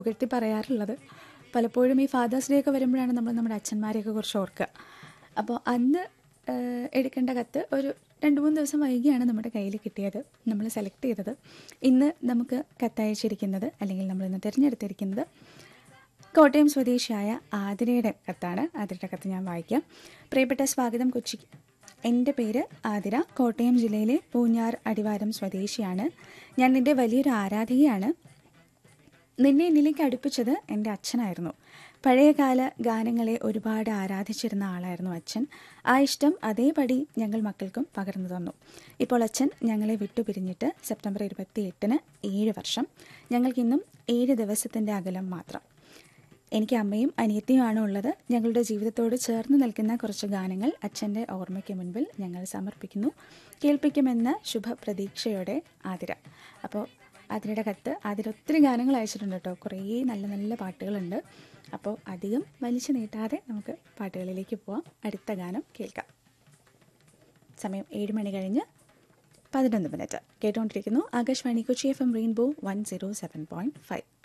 പുകഴ്ത്തി പറയാറുള്ളത് പലപ്പോഴും ഈ ഫാദേഴ്സ് ഡേ ഒക്കെ വരുമ്പോഴാണ് നമ്മൾ നമ്മുടെ അച്ഛന്മാരെയൊക്കെ കുറിച്ച് ഓർക്കുക അപ്പോൾ അന്ന് ഏഹ്, എടുക്കേണ്ട കത്ത് ഒരു രണ്ട് മൂന്ന് ദിവസം വൈകിയാണ് നമ്മുടെ കയ്യിൽ കിട്ടിയത് നമ്മൾ സെലക്ട് ചെയ്തത് ഇന്ന് നമുക്ക് കത്തയച്ചിരിക്കുന്നത് അല്ലെങ്കിൽ നമ്മൾ ഇന്ന് തിരഞ്ഞെടുത്തിരിക്കുന്നത് കോട്ടയം സ്വദേശിയായ ആതിരയുടെ കത്താണ് ആതിരയുടെ കത്ത് ഞാൻ വായിക്കാം പ്രിയപ്പെട്ട സ്വാഗതം കൊച്ചി എൻ്റെ പേര് ആതിര കോട്ടയം ജില്ലയിലെ പൂഞ്ഞാർ അടിവാരം സ്വദേശിയാണ് ഞാൻ നിൻ്റെ വലിയൊരു ആരാധികയാണ് നിന്നെ എന്നിലേക്ക് അടുപ്പിച്ചത് എൻ്റെ അച്ഛനായിരുന്നു പഴയകാല ഗാനങ്ങളെ ഒരുപാട് ആരാധിച്ചിരുന്ന ആളായിരുന്നു അച്ഛൻ ആ ഇഷ്ടം അതേപടി ഞങ്ങൾ മക്കൾക്കും പകർന്നു തന്നു ഇപ്പോൾ അച്ഛൻ ഞങ്ങളെ വിട്ടുപിരിഞ്ഞിട്ട് സെപ്റ്റംബർ ഇരുപത്തി എട്ടിന് ഏഴ് വർഷം ഞങ്ങൾക്കിന്നും ഏഴ് ദിവസത്തിൻ്റെ അകലം മാത്രം എനിക്ക് അമ്മയും അനിയത്തിയുമാണ് ഉള്ളത് ഞങ്ങളുടെ ജീവിതത്തോട് ചേർന്ന് നിൽക്കുന്ന കുറച്ച് ഗാനങ്ങൾ അച്ഛൻ്റെ ഓർമ്മയ്ക്ക് മുൻപിൽ ഞങ്ങൾ സമർപ്പിക്കുന്നു കേൾപ്പിക്കുമെന്ന ശുഭപ്രതീക്ഷയോടെ ആതിര അപ്പോൾ ആതിരയുടെ കത്ത് ആതിര ഒത്തിരി ഗാനങ്ങൾ അയച്ചിട്ടുണ്ട് കേട്ടോ കുറേ നല്ല നല്ല പാട്ടുകളുണ്ട് അപ്പോൾ അധികം വലിച്ചു നീട്ടാതെ നമുക്ക് പാട്ടുകളിലേക്ക് പോവാം അടുത്ത ഗാനം കേൾക്കാം സമയം ഏഴ് മണി കഴിഞ്ഞ് പതിനൊന്ന് മിനിറ്റ് കേട്ടുകൊണ്ടിരിക്കുന്നു Akashvani Kochi F M rainbow one zero seven point five